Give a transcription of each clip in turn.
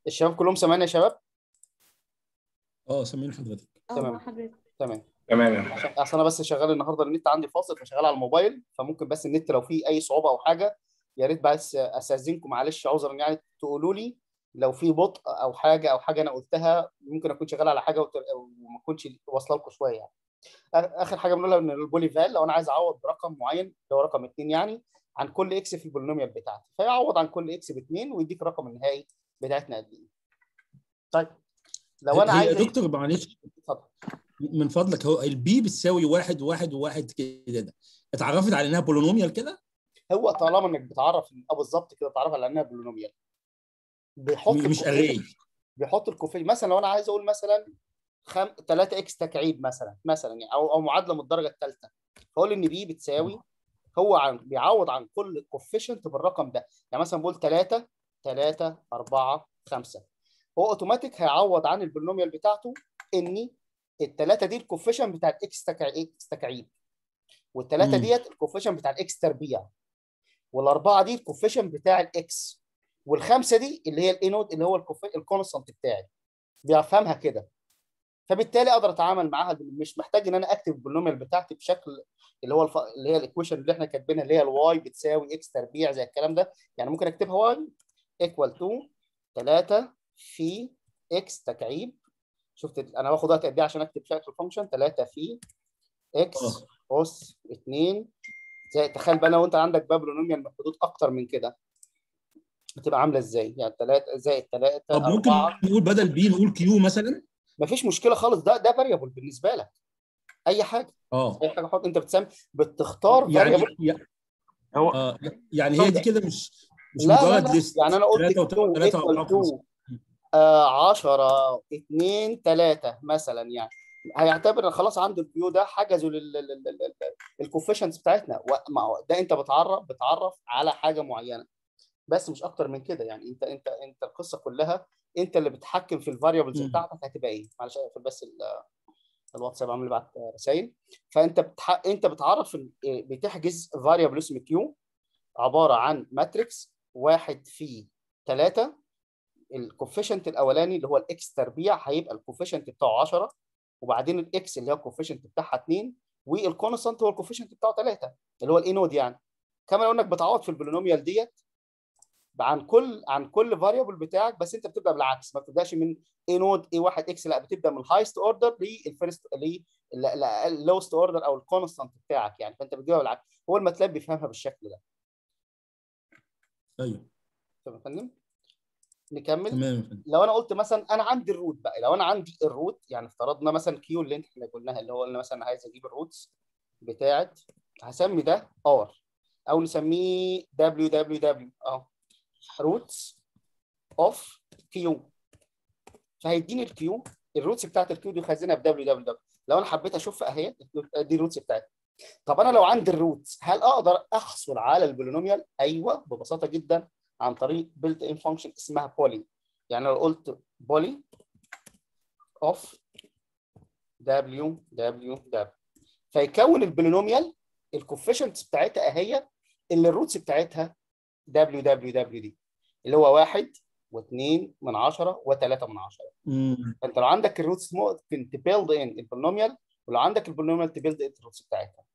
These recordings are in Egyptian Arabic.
الشباب كلهم سامعين يا شباب اه سامعين حضرتك تمام. اه حضرتك تمام تمام يا عشان اصل انا بس شغال النهارده النت عندي فاصل فشغال على الموبايل فممكن بس النت لو فيه اي صعوبه او حاجه يا ريت بس استاذنكم معلش عذرا يعني تقولوا لي لو في بطء او حاجه او حاجه انا قلتها ممكن اكون شغال على حاجه وت- وما اكونش واصله لكم شويه يعني آ- اخر حاجه بنقولها ان البوليفال لو انا عايز اعوض برقم معين اللي هو رقم اثنين يعني عن كل اكس في البولينوميال بتاعتي فيعوض عن كل اكس باثنين ويديك الرقم النهائي بتاعتنا قد ايه طيب لو انا هي عايز يا دكتور معلش اتفضل من فضلك هو البي بتساوي واحد واحد وواحد كده اتعرفت على انها بولينوميال كده هو طالما انك بتعرف اه بالظبط كده تعرف على انها بولينوميال بيحط مش الكوفي- اري بيحط الكوفي مثلا لو انا عايز اقول مثلا خم... 3 اكس تكعيب مثلا مثلا يعني او او معادله من الدرجه الثالثه فاقول ان بي بتساوي هو عن بيعوض عن كل كوفيشنت بالرقم ده يعني مثلا بقول 3 3 4 5 هو اوتوماتيك هيعوض عن البولينوميال بتاعته ان الثلاثه دي الكوفيشن بتاع الاكس تكع... اكس تكعيب والثلاثه مم. ديت الكوفيشن بتاع الاكس تربيع والاربعه دي الكوفيشن بتاع الاكس والخمسه دي اللي هي الانود اللي هو الكونستانت بتاعي بيفهمها كده فبالتالي اقدر اتعامل معاها مش محتاج ان انا اكتب البولينوميال بتاعتي بشكل اللي هو الف... اللي هي الايكويشن اللي احنا كاتبينها اللي هي الواي بتساوي اكس تربيع زي الكلام ده يعني ممكن اكتبها واي ايكوال تو 3 في اكس تكعيب شفت انا باخد وقت قد ايه عشان اكتب شكل الفانكشن 3 في اكس اه اس 2 زي تخيل بقى لو انت عندك بقى بولينوميال محدود اكتر من كده بتبقى عامله ازاي؟ يعني 3 زائد 3 طب ممكن 4 نقول بدل بي نقول كيو مثلا مفيش مشكله خالص ده ده فاريبل بالنسبه لك اي حاجه اه اي حاجه حط انت بتسمي بتختار يعني variable. يع- هو اه يعني هي دي كده مش مش لا لا مجرد لا ليست يعني انا قلت 3 2 و3 equal و4 to آه 10 2 3 مثلا يعني هيعتبر ان خلاص عنده الكيو ده حجزوا الكوفيشنتس بتاعتنا و- ما هو ده انت بتعرف بتعرف على حاجه معينه بس مش اكتر من كده يعني انت انت انت القصه كلها انت اللي بتتحكم في الفاريبلز مم. بتاعتك هتبقى ايه معلش اقفل بس ال- الواتساب عامل بعت رسائل فانت بتح... انت بتعرف ال- بتحجز فاريبل اسمه كيو عباره عن ماتريكس واحد في ثلاثه الكوفيشنت الاولاني اللي هو الاكس تربيع هيبقى الكوفيشنت بتاعه 10 وبعدين الاكس اللي هو الكوفيشنت بتاعها 2 والكونستانت هو الكوفيشنت بتاعه 3 اللي هو الانود يعني كمان انك بتعوض في البولينوميال ديت عن كل عن كل فاريبل بتاعك بس انت بتبدا بالعكس ما بتبداش من اي نود اي 1 اكس لا بتبدا من الهايست اوردر للفيرست للوست اوردر او الكونستانت بتاعك يعني فانت بتجيبها بالعكس هو الماتلاب بيفهمها بالشكل ده ايوه تمام يا فندم نكمل تمام يا فندم. لو انا قلت مثلا انا عندي الروت بقى لو انا عندي الروت يعني افترضنا مثلا كيو اللي انت احنا قلناها اللي هو قلنا مثلا عايز اجيب الروتس بتاعت هسمي ده ار او نسميه دبليو دبليو دبليو اه روتس اوف كيو فهيديني الكيو الروتس بتاعت الكيو دي خزنها في دبليو دبليو دبليو لو انا حبيت اشوف اهي دي الروتس بتاعتي طب انا لو عندي الروتس هل اقدر احصل على البولينوميال ايوه ببساطه جدا عن طريق بيلت ان فانكشن اسمها بولي يعني لو قلت بولي اوف دبليو دبليو دبليو فيكون البولينوميال الكوفيشنتس بتاعتها اهي اللي الروتس بتاعتها دبليو دبليو دبليو دي اللي هو واحد واثنين من عشرة وثلاثة من عشرة مم. فانت لو عندك الروتس ممكن تبيلد ان البولينوميال ولو عندك البولينوميال تبيلد ان الروتس بتاعتها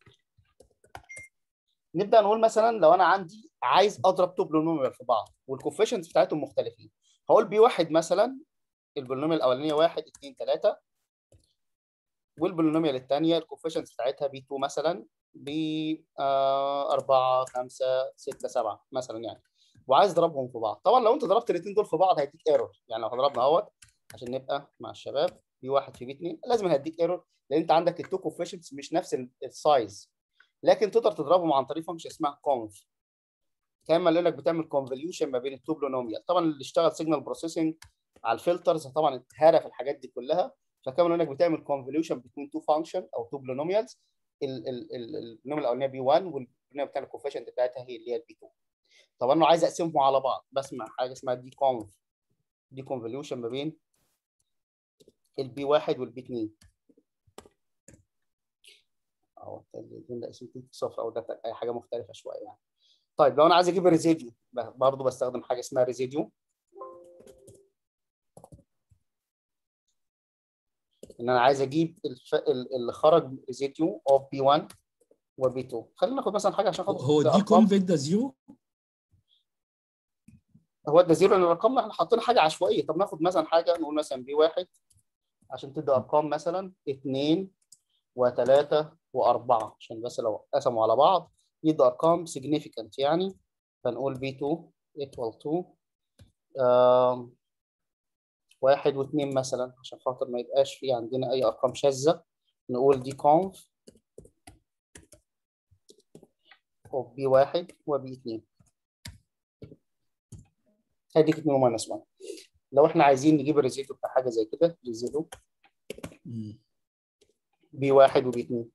نبدا نقول مثلا لو انا عندي عايز اضرب تو بولينوميال في بعض والكوفيشنتس بتاعتهم مختلفين هقول بي واحد مثلا البولينوميال الاولانيه واحد اثنين ثلاثه والبولينوميال الثانيه الكوفيشنتس بتاعتها بي 2 مثلا ب 4 5 6 7 مثلا يعني وعايز اضربهم في بعض طبعا لو انت ضربت الاثنين دول في بعض هيديك ايرور يعني لو ضربنا اهوت عشان نبقى مع الشباب بي واحد في بي 2 لازم هيديك ايرور لان انت عندك التو كوفيشنتس مش نفس ال- السايز لكن تقدر تضربهم عن طريق فانكشن اسمها كونف كما قال لك بتعمل كونفوليوشن ما بين التو بولينوميال طبعا اللي اشتغل سيجنال بروسيسنج على الفلترز طبعا اتهرى في الحاجات دي كلها فكما انك بتعمل كونفوليوشن بين تو فانكشن او تو بولينوميالز البولينوميال الاولانيه بي 1 والبولينوميال بتاع الكوفيشنت بتاعتها هي اللي هي البي 2 طب انا عايز اقسمهم على بعض بسمع حاجه اسمها دي كونف دي كونفوليوشن ما بين البي 1 والبي 2 او الاثنين ده اسمه صفر او ده اي حاجه مختلفه شويه يعني طيب لو انا عايز اجيب الريزيديو برضه بستخدم حاجه اسمها ريزيديو ان انا عايز اجيب الف... ال- اللي خرج ريزيديو اوف بي 1 وبي 2 خلينا ناخد مثلا حاجه عشان خاطر هو دي الأرقام. كونفيت ده زيرو هو ده زيرو لان الارقام احنا حاطين حاجه عشوائيه طب ناخد مثلا حاجه نقول مثلا بي 1 عشان تدي ارقام مثلا 2 و3 و4 عشان بس لو قسموا على بعض يدي ارقام significant يعني فنقول بي 2 equal to آم، واحد واثنين مثلا عشان خاطر ما يبقاش في عندنا اي ارقام شاذه نقول دي conf of بي واحد وبي اثنين هديك 2 ماينس 1 لو احنا عايزين نجيب الريزيتو بتاع حاجه زي كده ريزيتو مم. بي واحد وبي اثنين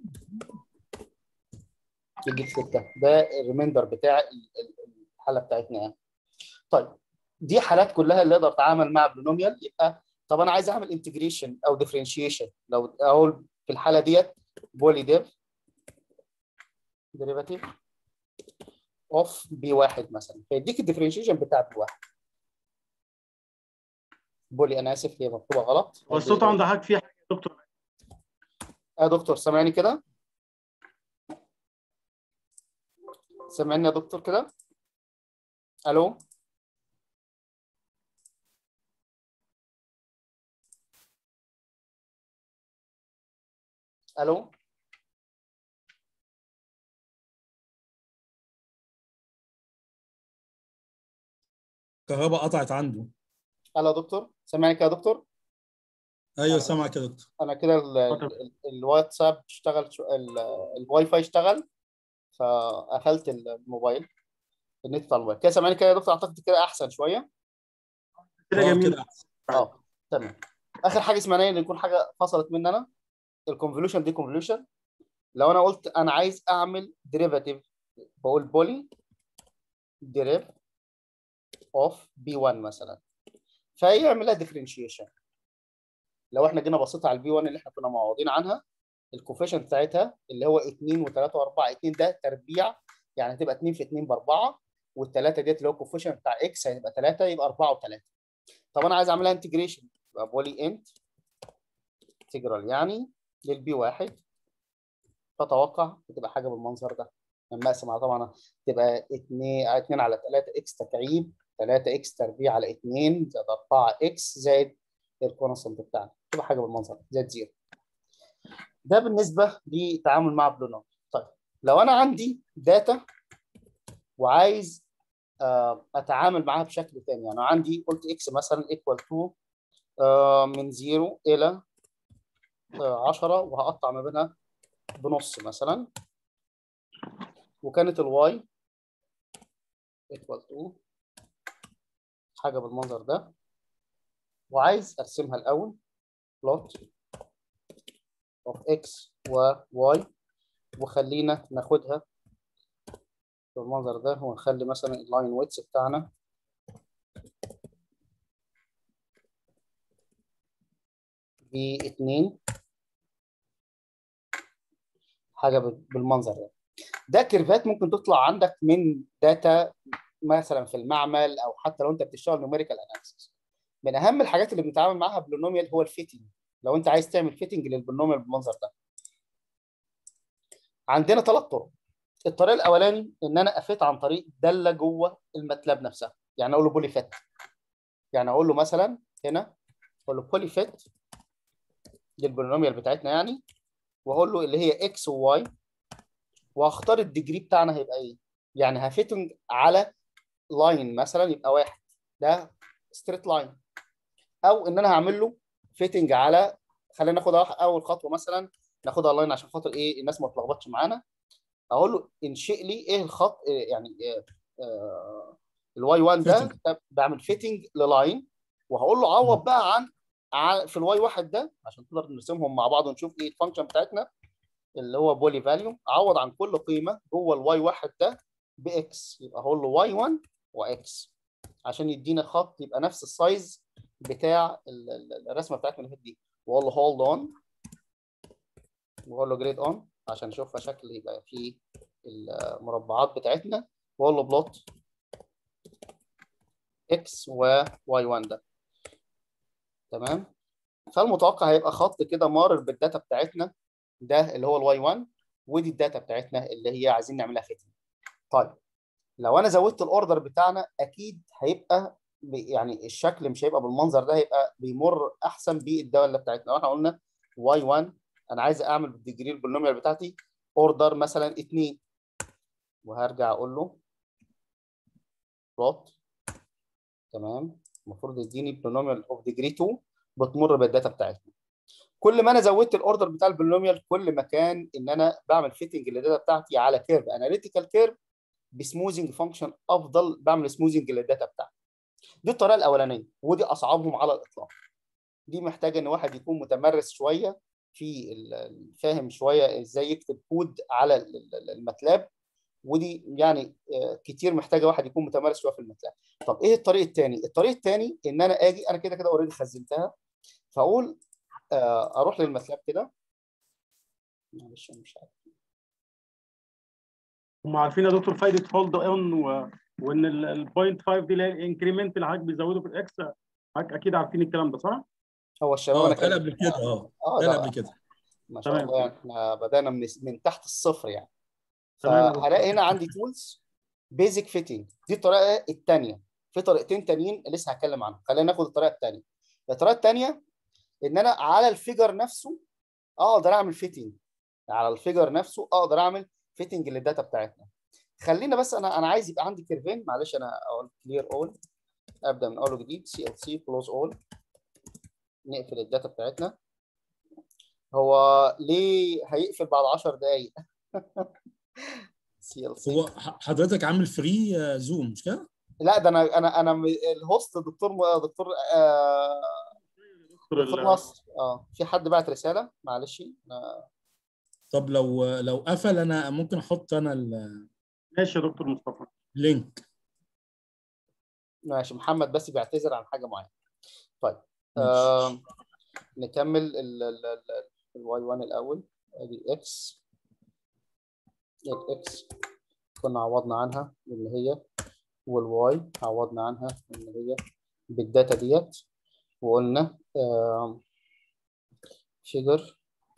يجيب ستة ده الريميندر بتاع ال- ال- الحالة بتاعتنا يعني طيب دي حالات كلها اللي اقدر اتعامل مع بولينوميال يبقى طب انا عايز اعمل انتجريشن او ديفرنشيشن لو اقول في الحالة ديت بولي ديف ديريفاتيف اوف بي واحد مثلا فيديك الديفرنشيشن بتاع بي واحد بولي انا اسف هي مكتوبة غلط هو الصوت عند حضرتك فيه حاجه يا دكتور يا دكتور سامعني كده سامعني يا دكتور كده الو الو الكهرباء قطعت عنده الو يا دكتور سامعني كده يا دكتور ايوه سامعك يا دكتور انا كده ال- ال- الواتساب اشتغل شو- ال- الواي فاي اشتغل فقفلت الموبايل النت بتاع الموبايل كده سامعني كده يا دكتور اعتقد كده احسن شويه كده آه، جميل كده اه تمام اخر حاجه اسمها ان يكون حاجه فصلت مننا الكونفوليوشن دي كونفوليوشن لو انا قلت انا عايز اعمل ديريفاتيف بقول بولي ديريف اوف بي 1 مثلا فيعمل لها ديفرنشيشن لو احنا جينا بصيت على البي 1 اللي احنا كنا معوضين عنها الكوفيشنت بتاعتها اللي هو 2 و3 و4 2 ده تربيع يعني هتبقى 2 في 2 ب 4 والثلاثه ديت اللي هو الكوفيشنت بتاع اكس هيبقى 3 يبقى 4 و3 طب انا عايز اعملها انتجريشن يبقى بولي انت انتجرال يعني للبي واحد فتوقع بتبقى حاجه بالمنظر ده لما اقسم على طبعا تبقى 2 2 على 3 اكس تكعيب 3 اكس تربيع على 2 زائد 4 اكس زائد الكونستنت بتاعنا تبقى حاجه بالمنظر ده زائد زيرو ده بالنسبه للتعامل مع بلونوم طيب لو انا عندي داتا وعايز آه، اتعامل معاها بشكل تاني يعني عندي قلت اكس مثلا ايكوال تو من 0 الى آه، 10 وهقطع ما بينها بنص مثلا وكانت الواي ايكوال تو حاجه بالمنظر ده وعايز ارسمها الاول بلوت اوف اكس وواي وخلينا ناخدها بالمنظر ده ونخلي مثلا اللاين ويتس بتاعنا باتنين حاجه بالمنظر ده ده كيرفات ممكن تطلع عندك من داتا مثلا في المعمل او حتى لو انت بتشتغل نوميريكال اناليسيس من اهم الحاجات اللي بنتعامل معاها بلونوميال هو الفيتنج لو انت عايز تعمل فيتنج للبلونوميال بالمنظر ده عندنا ثلاث طرق الطريقه الاولاني ان انا افيت عن طريق داله جوه الماتلاب نفسها يعني اقول له بولي فيت يعني اقول له مثلا هنا اقول له بولي فيت للبولينوميال بتاعتنا يعني واقول له اللي هي اكس وواي وهختار الديجري بتاعنا هيبقى ايه يعني هفيتنج على لاين مثلا يبقى واحد ده ستريت لاين او ان انا هعمل له فيتنج على خلينا ناخد اول خطوه مثلا ناخدها لاين عشان خاطر ايه الناس ما تلخبطش معانا اقول له انشئ لي ايه الخط إيه يعني إيه آه الواي 1 ده Fitting. بعمل فيتنج للاين وهقول له عوض بقى عن ع- في الواي واحد ده عشان نقدر نرسمهم مع بعض ونشوف ايه الفانكشن بتاعتنا اللي هو بولي فاليو اعوض عن كل قيمه جوه الواي واحد ده باكس يبقى هقول له واي 1 واكس عشان يدينا خط يبقى نفس السايز بتاع ال- ال- الرسمه بتاعتنا اللي فاتت دي واقول له هولد اون واقول له جريد اون عشان نشوفها شكل يبقى فيه المربعات بتاعتنا واقول له بلوت اكس وواي 1 ده تمام فالمتوقع هيبقى خط كده مارر بالداتا بتاعتنا ده اللي هو الواي 1 ودي الداتا بتاعتنا اللي هي عايزين نعملها فيتنج طيب لو انا زودت الاوردر بتاعنا اكيد هيبقى ب- يعني الشكل مش هيبقى بالمنظر ده هيبقى بيمر احسن بالدوله بتاعتنا لو احنا قلنا واي 1 انا عايز اعمل بالديجري البولينوميال بتاعتي اوردر مثلا 2 وهرجع اقول له بلوت تمام المفروض يديني بولينوميال اوف ديجري 2 بتمر بالداتا بتاعتنا كل ما انا زودت الاوردر بتاع البولينوميال كل ما كان ان انا بعمل فيتنج للداتا بتاعتي على كيرف اناليتيكال كيرف بسموزنج فانكشن افضل بعمل سموزنج للداتا بتاعتي دي الطريقه الاولانيه ودي اصعبهم على الاطلاق دي محتاجه ان واحد يكون متمرس شويه في ال- ال- فاهم شويه ازاي يكتب كود على ال- ال- الماتلاب ودي يعني آه، كتير محتاجه واحد يكون متمرس شويه في الماتلاب طب ايه الطريق الثاني الطريق الثاني ان انا اجي انا كده كده اوريدي خزنتها فاقول آه، اروح للماتلاب كده معلش أنا مش عارف هم عارفين يا دكتور فايده هولد اون و... وان البوينت 5 دي اللي هي الانكريمنت اللي حضرتك بيزوده في الاكس حضرتك اكيد عارفين الكلام ده صح؟ هو الشباب اه انا اتقال كان قبل كده اه اه اتقال ده قبل كده ما شاء تمام. الله يعني احنا بدانا من من تحت الصفر يعني تمام يا دكتور. فهلاقي هنا عندي تولز بيزك فيتنج دي الطريقه الثانيه في طريقتين تانيين لسه هتكلم عنهم خلينا ناخد الطريقه الثانيه الطريقه الثانيه ان انا على الفيجر نفسه اقدر اعمل فيتنج على الفيجر نفسه اقدر اعمل فيتنج للداتا بتاعتنا خلينا بس انا انا عايز يبقى عندي كيرفين معلش انا اقول كلير اول ابدا من اول وجديد سي ال سي كلوز اول نقفل الداتا بتاعتنا هو ليه هيقفل بعد 10 دقايق سي ال سي هو ح- حضرتك عامل فري آه، زوم مش كده؟ لا ده انا انا انا م- الهوست دكتور م- دكتور آه دكتور دكتور ال- نصر اه في حد بعت رساله معلش أنا- طب لو لو قفل انا ممكن احط انا ماشي يا دكتور مصطفى اللينك ماشي محمد بس بيعتذر عن حاجه معينه طيب ماشي. آه نكمل الواي 1 الاول ادي اكس الاكس كنا عوضنا عنها اللي هي والواي عوضنا عنها اللي هي بالداتا ديت وقلنا فيجر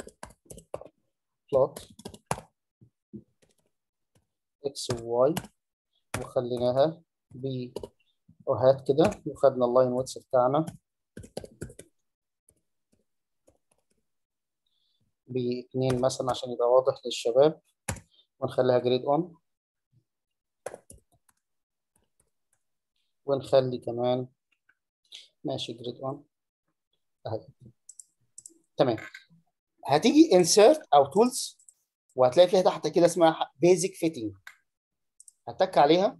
بلوت اكس وواي وخليناها ب وهات كده وخدنا اللاين ويتس بتاعنا باتنين مثلا عشان يبقى واضح للشباب ونخليها جريد اون ونخلي كمان ماشي جريد اون اهي تمام هتيجي insert او tools وهتلاقي فيها تحت كده اسمها basic fitting هتك عليها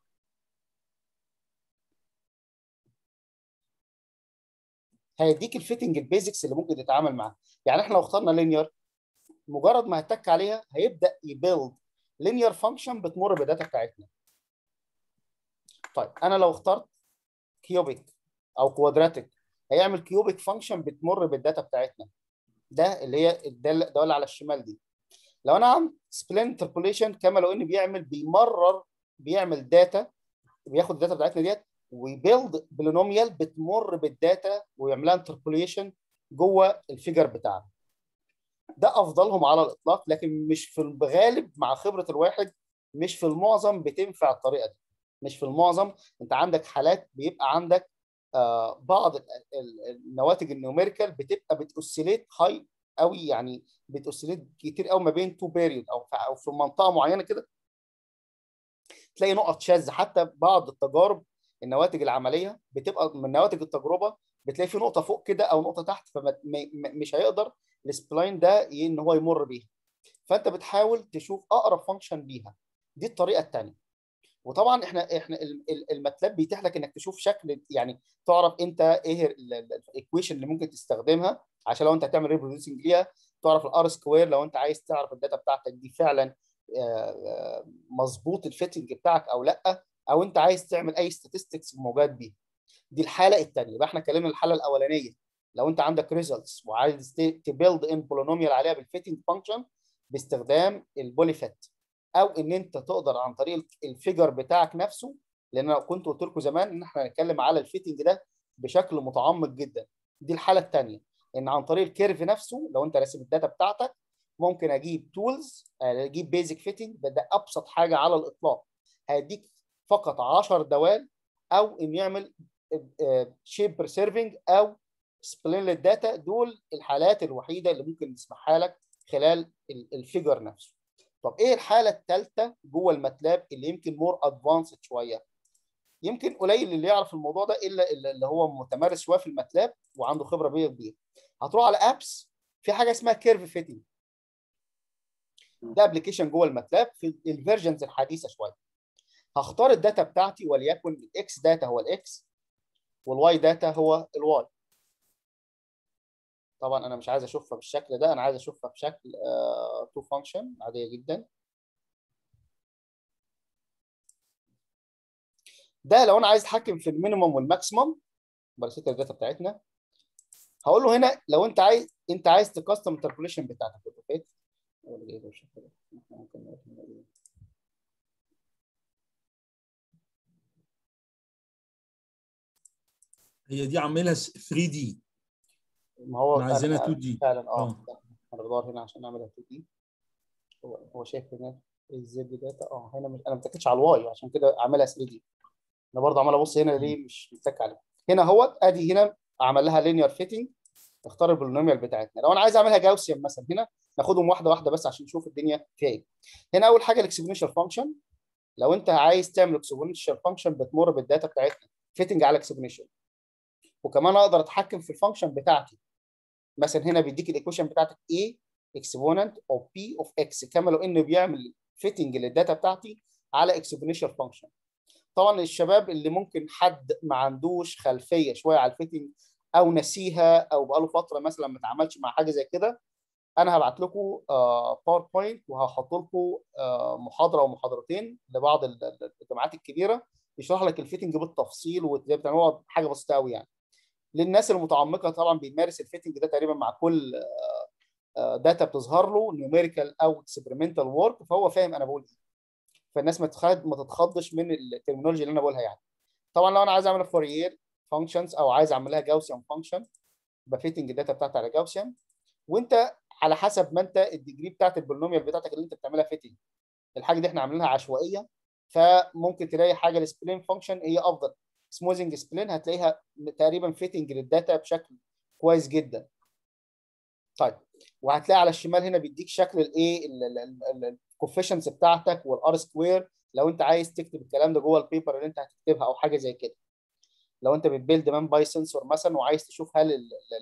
هيديك الفيتنج البيزكس اللي ممكن تتعامل معاها يعني احنا لو اخترنا لينير مجرد ما هتك عليها هيبدا يبيلد لينير فانكشن بتمر بالداتا بتاعتنا طيب انا لو اخترت كيوبيك او كوادراتيك هيعمل كيوبيك فانكشن بتمر بالداتا بتاعتنا ده اللي هي الداله الداله على الشمال دي لو انا عم سبلين انتربوليشن كما لو ان بيعمل بيمرر بيعمل داتا بياخد الداتا بتاعتنا ديت ويبيلد بولينوميال بتمر بالداتا ويعملها انتربوليشن جوه الفيجر بتاعنا ده افضلهم على الاطلاق لكن مش في الغالب مع خبره الواحد مش في المعظم بتنفع الطريقه دي مش في المعظم انت عندك حالات بيبقى عندك آه بعض ال- ال- النواتج النيوميريكال بتبقى بتوسيليت هاي قوي يعني بتوسيليت كتير قوي ما بين تو بيريود او في- او في منطقه معينه كده تلاقي نقط شاذه حتى بعض التجارب النواتج العمليه بتبقى من نواتج التجربه بتلاقي في نقطه فوق كده او نقطه تحت فمش هيقدر السبلاين ده ي- ان هو يمر بيها فانت بتحاول تشوف اقرب فانكشن ليها دي الطريقه الثانيه وطبعا احنا احنا ال- ال- الماتلاب بيتيح لك انك تشوف شكل يعني تعرف انت ايه الايكويشن اللي ممكن تستخدمها عشان لو انت هتعمل ريبروديوسنج ليها تعرف الار سكوير لو انت عايز تعرف الداتا بتاعتك دي فعلا آه، آه، مظبوط الفيتنج بتاعك او لا او انت عايز تعمل اي statistics موجود بيها دي الحاله الثانيه يبقى احنا اتكلمنا الحاله الاولانيه لو انت عندك ريزلتس وعايز تبيلد ان بولينوميال عليها بالفيتنج فانكشن باستخدام البوليفيت او ان انت تقدر عن طريق الفيجر بتاعك نفسه لان انا كنت قلت لكم زمان ان احنا هنتكلم على الفيتنج ده بشكل متعمق جدا دي الحاله الثانيه ان عن طريق الكيرف نفسه لو انت راسم الداتا بتاعتك ممكن اجيب تولز اجيب بيزك فيتنج ده ابسط حاجه على الاطلاق هيديك فقط 10 دوال او ان يعمل شيب بريسيرفنج او سبلين للداتا دول الحالات الوحيده اللي ممكن نسمعها لك خلال الفيجر نفسه طب ايه الحاله الثالثه جوه الماتلاب اللي يمكن مور ادفانسد شويه يمكن قليل اللي يعرف الموضوع ده الا اللي هو متمرس شويه في الماتلاب وعنده خبره بيه كبيره هتروح على ابس في حاجه اسمها كيرف فيتنج ده ابلكيشن جوه الماتلاب في الفيرجنز الحديثه شويه هختار الداتا بتاعتي وليكن الاكس داتا هو الاكس والواي داتا هو الواي طبعا انا مش عايز اشوفها بالشكل ده انا عايز اشوفها بشكل تو uh, فانكشن عاديه جدا ده لو انا عايز اتحكم في المينيمم والماكسيمم برسيت الداتا بتاعتنا هقول له هنا لو انت عايز انت عايز تكستم التربوليشن بتاعتك اوكي هي دي عاملها 3 دي ما هو احنا عايزينها 2 دي فعلا اه آه. انا بدور هنا عشان اعملها 2 دي هو هو شايف هنا الزد داتا اه هنا مش انا ما متكتش على الواي عشان كده عاملها 3 دي انا برضه عمال ابص هنا ليه مش متك عليها هنا اهوت ادي هنا عمل لها لينير فيتنج اختار البولينوميال بتاعتنا لو انا عايز اعملها جاوسيان مثلا هنا ناخدهم واحده واحده بس عشان نشوف الدنيا فيها ايه هنا اول حاجه الاكسبوننشال فانكشن لو انت عايز تعمل اكسبوننشال فانكشن بتمر بالداتا بتاعتنا فيتنج على اكسبوننشال وكمان اقدر اتحكم في الفانكشن بتاعتي مثلا هنا بيديك الايكويشن بتاعتك a اكسبوننت اوف p اوف x كما لو انه بيعمل فيتنج للداتا بتاعتي على اكسبوننشال فانكشن طبعا الشباب اللي ممكن حد ما عندوش خلفيه شويه على الفيتنج او نسيها او بقاله فتره مثلا ما اتعاملش مع حاجه زي كده انا هبعت لكم باوربوينت وهحط لكم محاضره او محاضرتين لبعض الجامعات الكبيره يشرح لك الفيتنج بالتفصيل وازاي بتعملوها حاجه بسيطه قوي يعني للناس المتعمقه طبعا بيمارس الفيتنج ده تقريبا مع كل داتا بتظهر له نيوميريكال او اكسبيرمنتال ورك فهو فاهم انا بقول ايه فالناس ما ما تتخضش من الترمينولوجي اللي انا بقولها يعني طبعا لو انا عايز اعمل فورير فانكشنز او عايز اعمل لها جاوسيان فانكشن بفيتنج الداتا بتاعتي على جاوسيان وانت على حسب ما انت الديجري بتاعت البولينوميال بتاعتك اللي انت بتعملها فيتنج الحاجه دي احنا عاملينها عشوائيه فممكن تلاقي حاجه السبلين فانكشن هي افضل سموزنج سبلين هتلاقيها تقريبا فيتنج للداتا بشكل كويس جدا طيب وهتلاقي على الشمال هنا بيديك شكل الايه الكوفيشنز بتاعتك والار سكوير لو انت عايز تكتب الكلام ده جوه البيبر اللي انت هتكتبها او حاجه زي كده لو انت بتبيلد مان باي سنسور مثلا وعايز تشوف هل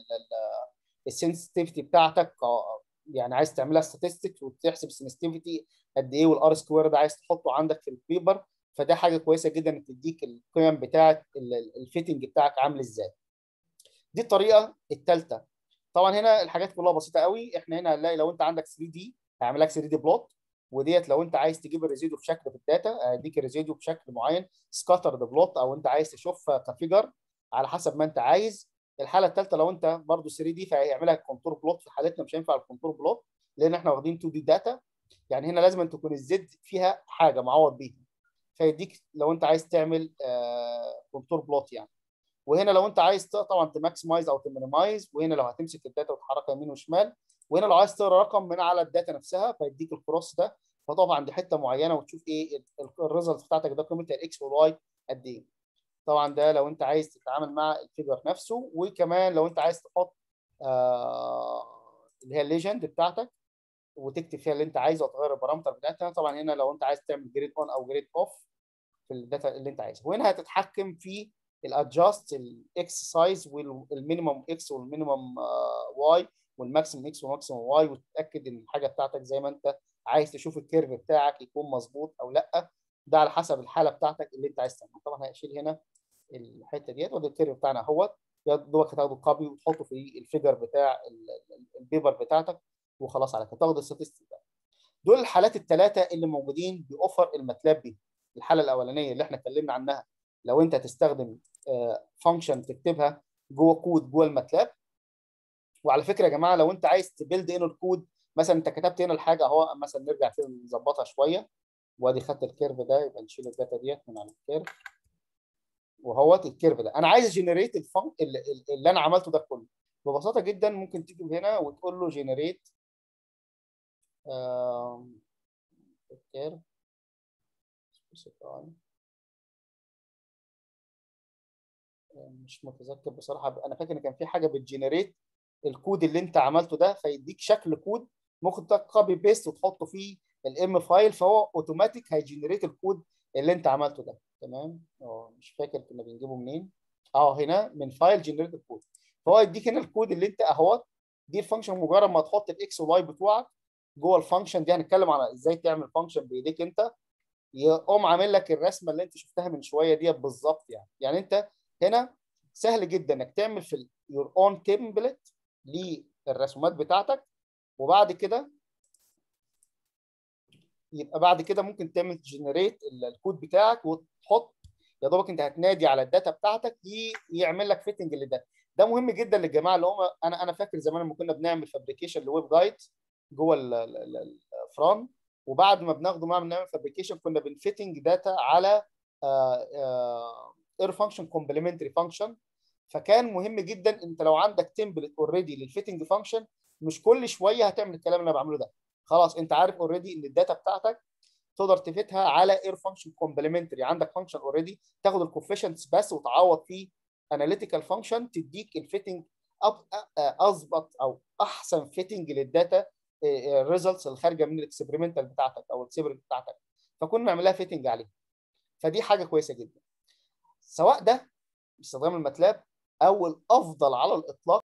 السنسيتيفيتي بتاعتك يعني عايز تعملها statistics وتحسب السنسيتيفيتي قد ايه والار سكوير ده عايز تحطه عندك في البيبر فده حاجه كويسه جدا ان تديك القيم بتاعه الفيتنج بتاعك عامل ازاي دي الطريقه الثالثه طبعا هنا الحاجات كلها بسيطه قوي احنا هنا هنلاقي لو انت عندك 3 دي هيعمل لك 3 دي بلوت وديت لو انت عايز تجيب الريزيدو بشكل في الداتا هيديك الريزيدو بشكل معين سكاترد بلوت او انت عايز تشوفها كفيجر على حسب ما انت عايز الحاله الثالثه لو انت برضو 3 دي فهيعملها كونتور بلوت في حالتنا مش هينفع الكونتور بلوت لان احنا واخدين 2 دي داتا يعني هنا لازم تكون الزد فيها حاجه معوض بيها فيديك لو انت عايز تعمل كونتور بلوت يعني وهنا لو انت عايز طبعا تماكسمايز او تمينيمايز وهنا لو هتمسك الداتا وتحركها يمين وشمال وهنا لو عايز تقرا رقم من على الداتا نفسها فيديك الكروس ده فطبعا عند حته معينه وتشوف ايه الريزلت بتاعتك ده قيمتها الاكس والواي قد ايه طبعا ده لو انت عايز تتعامل مع الفيجر نفسه وكمان لو انت عايز تحط آه اللي هي الليجند بتاعتك وتكتب فيها اللي انت عايزه وتغير البارامتر بتاعتها طبعا هنا لو انت عايز تعمل جريد اون او جريد اوف في الداتا اللي انت عايزها وهنا هتتحكم في الادجاست الاكس سايز والمينيمم اكس والمينيمم واي والماكسيمم اكس والماكسيمم واي وتتاكد ان الحاجه بتاعتك زي ما انت عايز تشوف الكيرف بتاعك يكون مظبوط او لا ده على حسب الحاله بتاعتك اللي انت عايز تعملها طبعا هشيل هنا الحته ديت وده الكيرف بتاعنا اهوت يا دوبك هتاخده كوبي وتحطه في الفيجر بتاع البيبر بتاعتك وخلاص على كده تاخد الستاتستيك ده دول الحالات الثلاثه اللي موجودين باوفر الماتلاب دي الحاله الاولانيه اللي احنا اتكلمنا عنها لو انت هتستخدم فانكشن تكتبها جوه كود جوه الماتلاب وعلى فكره يا جماعه لو انت عايز تبيلد ان الكود مثلا انت كتبت هنا الحاجه اهو مثلا نرجع كده نظبطها شويه وادي خدت الكيرف ده يبقى نشيل الداتا ديت من على الكيرف وهوت الكيرف ده انا عايز جنريت الفانك اللي, اللي انا عملته ده كله ببساطه جدا ممكن تيجي هنا وتقول له جنريت مش متذكر بصراحه انا فاكر ان كان في حاجه بتجنريت الكود اللي انت عملته ده فيديك شكل كود ممكن كوبي بيست وتحطه في الام فايل فهو اوتوماتيك هيجنريت الكود اللي انت عملته ده تمام اه مش فاكر كنا بنجيبه منين اه هنا من فايل جنريت الكود فهو يديك هنا الكود اللي انت اهوت دي الفانكشن مجرد ما تحط الاكس والواي بتوعك جوه الفانكشن دي هنتكلم على ازاي تعمل فانكشن بايديك انت يقوم عامل لك الرسمه اللي انت شفتها من شويه ديت بالظبط يعني يعني انت هنا سهل جدا انك تعمل في يور اون تمبلت للرسومات بتاعتك وبعد كده يبقى بعد كده ممكن تعمل جنريت الكود بتاعك وتحط يا دوبك انت هتنادي على الداتا بتاعتك يعمل لك فيتنج للداتا ده مهم جدا للجماعه اللي هم انا انا فاكر زمان لما كنا بنعمل فابريكيشن لويب جايد جوه الفران وبعد ما بناخده معاه بنعمل فابريكيشن كنا بنفيتنج داتا على اير فانكشن كومبلمنتري فانكشن فكان مهم جدا انت لو عندك تمبلت اوريدي للفيتنج فانكشن مش كل شويه هتعمل الكلام اللي انا بعمله ده خلاص انت عارف اوريدي ان الداتا بتاعتك تقدر تفيتها على اير فانكشن كومبلمنتري عندك فانكشن اوريدي تاخد الكوفيشنتس بس وتعوض فيه اناليتيكال فانكشن تديك الفيتنج اظبط او احسن فيتنج للداتا الريزلتس اللي خارجه من الاكسبيرمنتال بتاعتك او الاكسبيرمنت بتاعتك فكنا نعملها فيتنج عليه فدي حاجه كويسه جدا سواء ده باستخدام الماتلاب او الافضل على الاطلاق